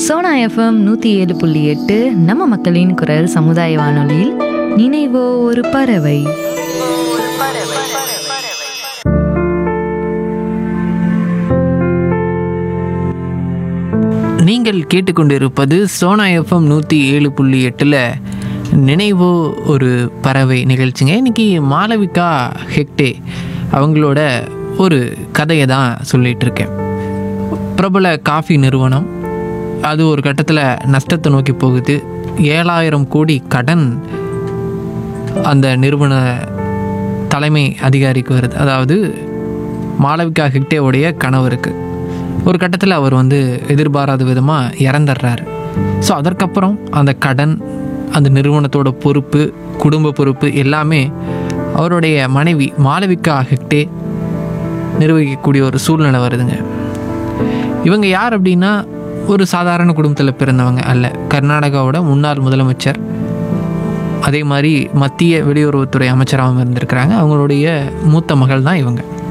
Sona FM நூற்றி ஏழு புள்ளி எட்டு நம்ம மக்களின் குரல் சமுதாய வானொலியில் நினைவோ ஒரு பறவை நீங்கள் கேட்டுக்கொண்டிருப்பது சோனா எஃப்எம் நூற்றி ஏழு புள்ளி எட்டில் நினைவோ ஒரு பறவை நிகழ்ச்சிங்க இன்னைக்கு மாளவிகா ஹெக்டே அவங்களோட ஒரு கதையை தான் சொல்லிட்டு இருக்கேன் பிரபல காஃபி நிறுவனம் அது ஒரு கட்டத்தில் நஷ்டத்தை நோக்கி போகுது ஏழாயிரம் கோடி கடன் அந்த நிறுவன தலைமை அதிகாரிக்கு வருது அதாவது மாளவிகா ஹெக்டேவுடைய கணவருக்கு ஒரு கட்டத்தில் அவர் வந்து எதிர்பாராத விதமாக இறந்துடுறாரு ஸோ அதற்கப்புறம் அந்த கடன் அந்த நிறுவனத்தோட பொறுப்பு குடும்ப பொறுப்பு எல்லாமே அவருடைய மனைவி மாளவிகா ஹெக்டே நிர்வகிக்கக்கூடிய ஒரு சூழ்நிலை வருதுங்க இவங்க யார் அப்படின்னா ஒரு சாதாரண குடும்பத்தில் பிறந்தவங்க அல்ல கர்நாடகாவோட முன்னாள் முதலமைச்சர் அதே மாதிரி மத்திய வெளியுறவுத்துறை அமைச்சராகவும் இருந்திருக்கிறாங்க அவங்களுடைய மூத்த மகள் தான் இவங்க